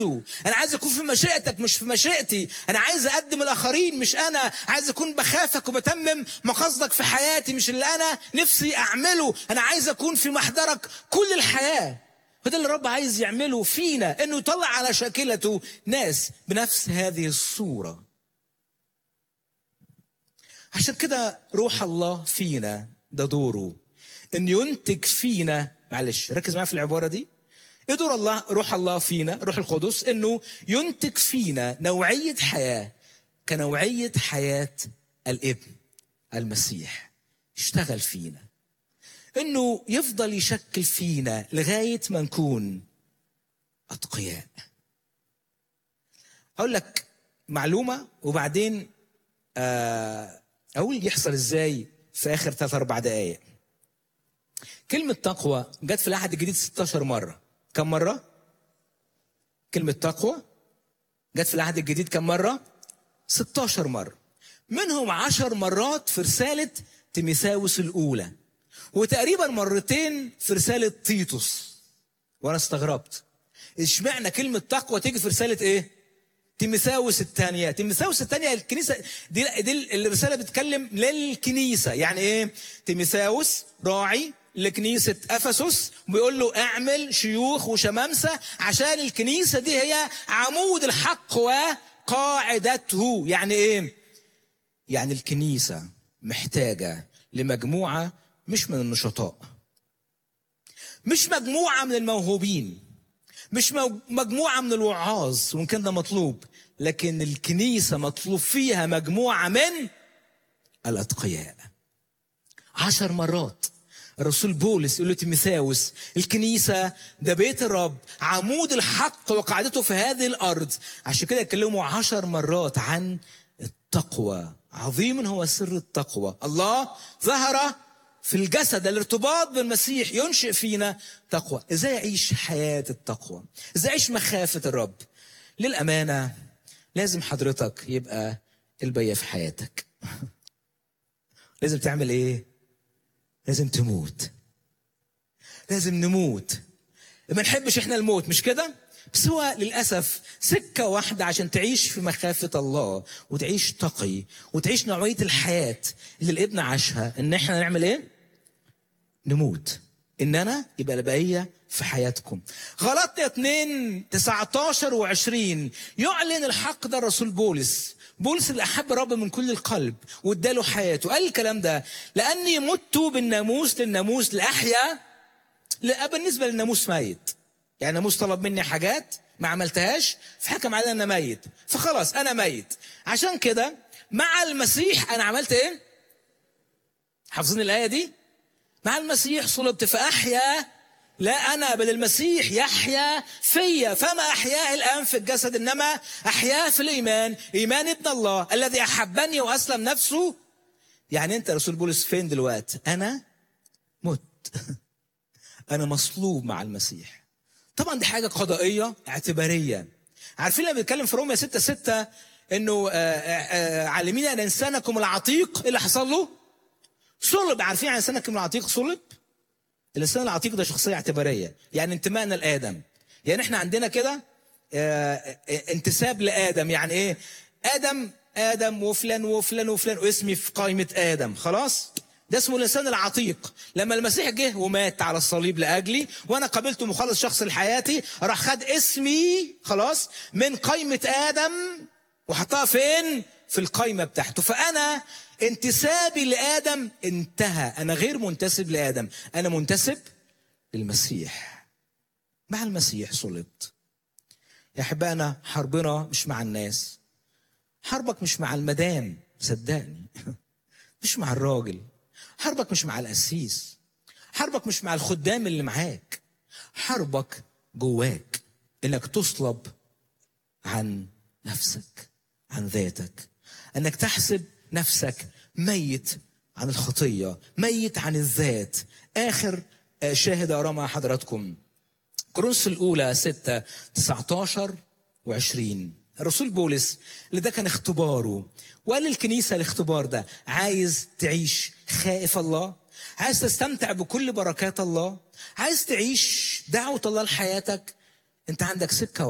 انا عايز اكون في مشيئتك مش في مشيئتي انا عايز اقدم الاخرين مش انا عايز اكون بخافك وبتمم مقاصدك في حياتي مش اللي انا نفسي اعمله انا عايز اكون في محضرك كل الحياه وده اللي الرب عايز يعمله فينا انه يطلع على شاكلته ناس بنفس هذه الصوره عشان كده روح الله فينا ده دوره ان ينتج فينا معلش ركز معايا في العباره دي ايه دور الله روح الله فينا روح القدس انه ينتج فينا نوعيه حياه كنوعيه حياه الابن المسيح يشتغل فينا انه يفضل يشكل فينا لغايه ما نكون اتقياء اقول لك معلومه وبعدين اقول يحصل ازاي في اخر ثلاث اربع دقائق كلمه تقوى جت في العهد الجديد 16 مره كم مره كلمه تقوى جت في العهد الجديد كم مره 16 مره منهم عشر مرات في رساله تيميثاوس الاولى وتقريبا مرتين في رساله تيتوس وانا استغربت اشمعنى كلمه تقوى تيجي في رساله ايه تيميثاوس الثانية تيميثاوس الثانية الكنيسة دي, دي الرسالة بتتكلم للكنيسة يعني ايه تيميثاوس راعي لكنيسة أفسس وبيقول له اعمل شيوخ وشمامسة عشان الكنيسة دي هي عمود الحق وقاعدته يعني ايه يعني الكنيسة محتاجة لمجموعة مش من النشطاء مش مجموعة من الموهوبين مش مجموعة من الوعاظ وإن كان ده مطلوب لكن الكنيسة مطلوب فيها مجموعة من الأتقياء عشر مرات الرسول بولس يقول له تيميثاوس الكنيسة ده بيت الرب عمود الحق وقاعدته في هذه الأرض عشان كده يتكلموا عشر مرات عن التقوى عظيم هو سر التقوى الله ظهر في الجسد الارتباط بالمسيح ينشئ فينا تقوى ازاي اعيش حياة التقوى ازاي اعيش مخافة الرب للأمانة لازم حضرتك يبقى البية في حياتك لازم تعمل ايه لازم تموت لازم نموت ما نحبش احنا الموت مش كده بس هو للأسف سكة واحدة عشان تعيش في مخافة الله وتعيش تقي وتعيش نوعية الحياة اللي الابن عاشها إن إحنا نعمل إيه؟ نموت إن أنا يبقى البقية في حياتكم غلطنا 2 19 و20 يعلن الحق ده الرسول بولس بولس اللي أحب الرب من كل القلب واداله حياته قال الكلام ده لأني مت بالناموس للناموس لأحيا بالنسبة للناموس ميت يعني ناموس طلب مني حاجات ما عملتهاش فحكم علي انا ميت فخلاص انا ميت عشان كده مع المسيح انا عملت ايه حافظين الايه دي مع المسيح صلبت فاحيا لا انا بل المسيح يحيا فيا فما احياه الان في الجسد انما احياه في الايمان ايمان ابن الله الذي احبني واسلم نفسه يعني انت رسول بولس فين دلوقتي انا مت انا مصلوب مع المسيح طبعا دي حاجه قضائيه اعتباريه عارفين لما بيتكلم في روميا 6 6 انه عالمين ان انسانكم العتيق ايه اللي حصل له؟ صلب عارفين عن انسانكم العتيق صلب؟ الانسان العتيق ده شخصيه اعتباريه يعني انتمائنا لادم يعني احنا عندنا كده انتساب لادم يعني ايه؟ ادم ادم وفلان وفلان وفلان واسمي في قائمه ادم خلاص؟ ده اسمه الانسان العتيق لما المسيح جه ومات على الصليب لاجلي وانا قابلته مخلص شخص لحياتي راح خد اسمي خلاص من قائمه ادم وحطها فين في القائمه بتاعته فانا انتسابي لادم انتهى انا غير منتسب لادم انا منتسب للمسيح مع المسيح صلبت يا احبائنا حربنا مش مع الناس حربك مش مع المدام صدقني مش مع الراجل حربك مش مع القسيس حربك مش مع الخدام اللي معاك حربك جواك انك تصلب عن نفسك عن ذاتك انك تحسب نفسك ميت عن الخطيه ميت عن الذات اخر شاهد ارى مع حضراتكم كورنثوس الاولى 6 19 و20 الرسول بولس اللي ده كان اختباره وقال للكنيسة الاختبار ده عايز تعيش خائف الله عايز تستمتع بكل بركات الله عايز تعيش دعوة الله لحياتك انت عندك سكة